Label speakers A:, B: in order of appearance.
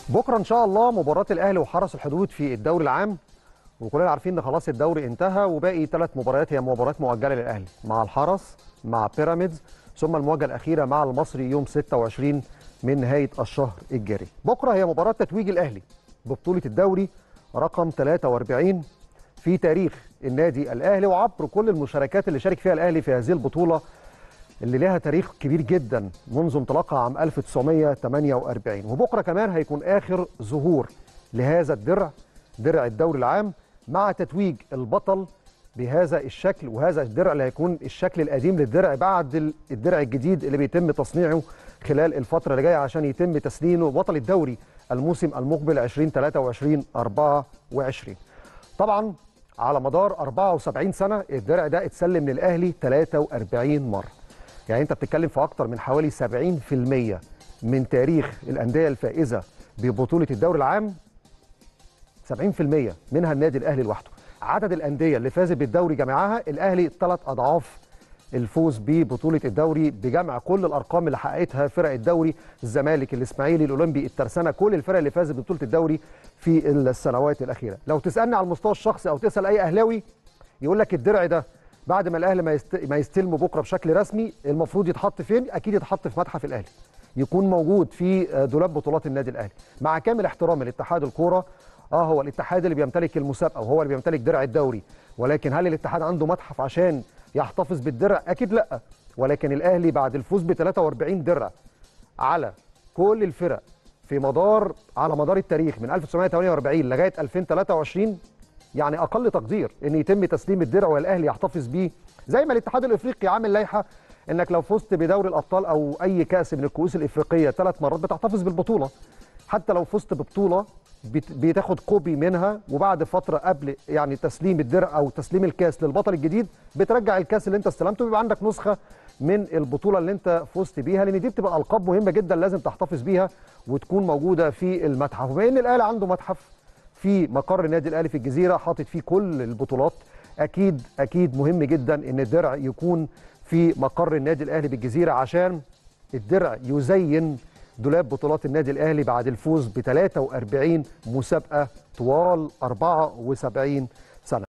A: بكره ان شاء الله مباراه الاهلي وحرس الحدود في الدوري العام وكلنا عارفين ان خلاص الدوري انتهى وباقي ثلاث مباريات هي مباريات مؤجله للاهلي مع الحرس مع بيراميدز ثم المواجهه الاخيره مع المصري يوم 26 من نهايه الشهر الجاري بكره هي مباراه تتويج الاهلي ببطوله الدوري رقم 43 في تاريخ النادي الاهلي وعبر كل المشاركات اللي شارك فيها الاهلي في هذه البطوله اللي لها تاريخ كبير جدا منذ انطلاقها عام 1948 وبكره كمان هيكون اخر ظهور لهذا الدرع درع الدوري العام مع تتويج البطل بهذا الشكل وهذا الدرع اللي هيكون الشكل القديم للدرع بعد الدرع الجديد اللي بيتم تصنيعه خلال الفتره اللي جايه عشان يتم تسليمه بطل الدوري الموسم المقبل 2023 24 طبعا على مدار 74 سنه الدرع ده اتسلم للاهلي 43 مره يعني انت بتتكلم في اكتر من حوالي 70% من تاريخ الانديه الفائزه ببطوله الدوري العام 70% منها النادي الاهلي لوحده عدد الانديه اللي فازت بالدوري جمعها الاهلي ثلاث اضعاف الفوز ببطوله الدوري بجمع كل الارقام اللي حققتها فرق الدوري الزمالك الاسماعيلي الاولمبي الترسانه كل الفرق اللي فازت ببطوله الدوري في السنوات الاخيره لو تسالني على المستوى الشخصي او تسال اي اهلاوي يقول لك الدرع ده بعد ما الاهلي ما, يست... ما يستلمه بكره بشكل رسمي المفروض يتحط فين اكيد يتحط في متحف الاهلي يكون موجود في دولاب بطولات النادي الاهلي مع كامل احترامي لاتحاد الكوره اه هو الاتحاد اللي بيمتلك المسابقه وهو اللي بيمتلك درع الدوري ولكن هل الاتحاد عنده متحف عشان يحتفظ بالدرع اكيد لا ولكن الاهلي بعد الفوز ب 43 درع على كل الفرق في مدار على مدار التاريخ من 1948 لغايه 2023 يعني اقل تقدير ان يتم تسليم الدرع والاهلي يحتفظ بيه زي ما الاتحاد الافريقي عامل لائحه انك لو فزت بدوري الابطال او اي كاس من الكؤوس الافريقيه ثلاث مرات بتحتفظ بالبطوله حتى لو فزت ببطوله بتاخد كوبي منها وبعد فتره قبل يعني تسليم الدرع او تسليم الكاس للبطل الجديد بترجع الكاس اللي انت استلمته بيبقى عندك نسخه من البطوله اللي انت فزت بيها لان دي بتبقى القاب مهمه جدا لازم تحتفظ بيها وتكون موجوده في المتحف وبما ان الاهلي عنده متحف في مقر النادي الاهلي في الجزيره حاطط فيه كل البطولات اكيد اكيد مهم جدا ان الدرع يكون في مقر النادي الاهلي بالجزيره عشان الدرع يزين دولاب بطولات النادي الاهلي بعد الفوز ب 43 مسابقه طوال 74 سنه